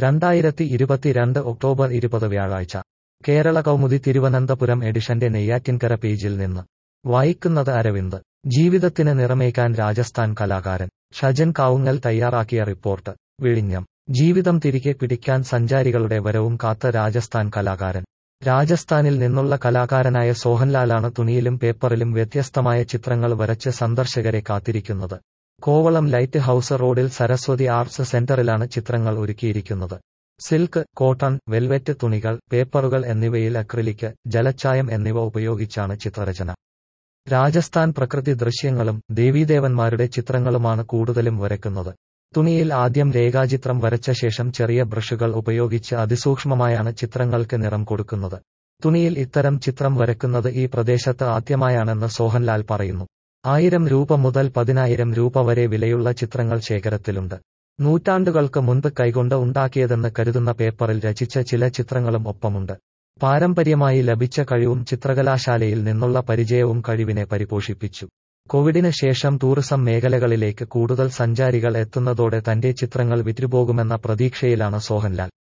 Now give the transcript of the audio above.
രണ്ടായിരത്തി ഇരുപത്തിരണ്ട് ഒക്ടോബർ ഇരുപത് വ്യാഴാഴ്ച കേരള കൗമുദി തിരുവനന്തപുരം എഡിഷന്റെ നെയ്യാറ്റിൻകര പേജിൽ നിന്ന് വായിക്കുന്നത് അരവിന്ദ് ജീവിതത്തിന് നിറമേക്കാൻ രാജസ്ഥാൻ കലാകാരൻ ഷജൻ കാവുങ്ങൽ തയ്യാറാക്കിയ റിപ്പോർട്ട് വിഴിഞ്ഞം ജീവിതം തിരികെ പിടിക്കാൻ സഞ്ചാരികളുടെ വരവും കാത്ത രാജസ്ഥാൻ കലാകാരൻ രാജസ്ഥാനിൽ നിന്നുള്ള കലാകാരനായ സോഹൻലാലാണ് തുണിയിലും പേപ്പറിലും വ്യത്യസ്തമായ ചിത്രങ്ങൾ വരച്ച് സന്ദർശകരെ കാത്തിരിക്കുന്നത് കോവളം ലൈറ്റ് ഹൌസ് റോഡിൽ സരസ്വതി ആർട്സ് സെന്ററിലാണ് ചിത്രങ്ങൾ ഒരുക്കിയിരിക്കുന്നത് സിൽക്ക് കോട്ടൺ വെൽവെറ്റ് തുണികൾ പേപ്പറുകൾ എന്നിവയിൽ അക്രിലിക് ജലച്ചായം എന്നിവ ഉപയോഗിച്ചാണ് ചിത്രരചന രാജസ്ഥാൻ പ്രകൃതി ദൃശ്യങ്ങളും ദേവീദേവന്മാരുടെ ചിത്രങ്ങളുമാണ് കൂടുതലും വരയ്ക്കുന്നത് തുണിയിൽ ആദ്യം രേഖാചിത്രം വരച്ച ശേഷം ചെറിയ ബ്രഷുകൾ ഉപയോഗിച്ച് അതിസൂക്ഷ്മമായാണ് ചിത്രങ്ങൾക്ക് നിറം കൊടുക്കുന്നത് തുണിയിൽ ഇത്തരം ചിത്രം വരയ്ക്കുന്നത് ഈ പ്രദേശത്ത് ആദ്യമായാണെന്ന് സോഹൻലാൽ പറയുന്നു ആയിരം രൂപ മുതൽ പതിനായിരം രൂപ വരെ വിലയുള്ള ചിത്രങ്ങൾ ശേഖരത്തിലുണ്ട് നൂറ്റാണ്ടുകൾക്ക് മുൻപ് കൈകൊണ്ട് ഉണ്ടാക്കിയതെന്ന് കരുതുന്ന പേപ്പറിൽ രചിച്ച ചില ചിത്രങ്ങളും ഒപ്പമുണ്ട് പാരമ്പര്യമായി ലഭിച്ച കഴിവും ചിത്രകലാശാലയിൽ നിന്നുള്ള പരിചയവും കഴിവിനെ പരിപോഷിപ്പിച്ചു കോവിഡിന് ശേഷം ടൂറിസം മേഖലകളിലേക്ക് കൂടുതൽ സഞ്ചാരികൾ എത്തുന്നതോടെ തന്റെ ചിത്രങ്ങൾ വിറ്റുപോകുമെന്ന പ്രതീക്ഷയിലാണ് സോഹൻലാൽ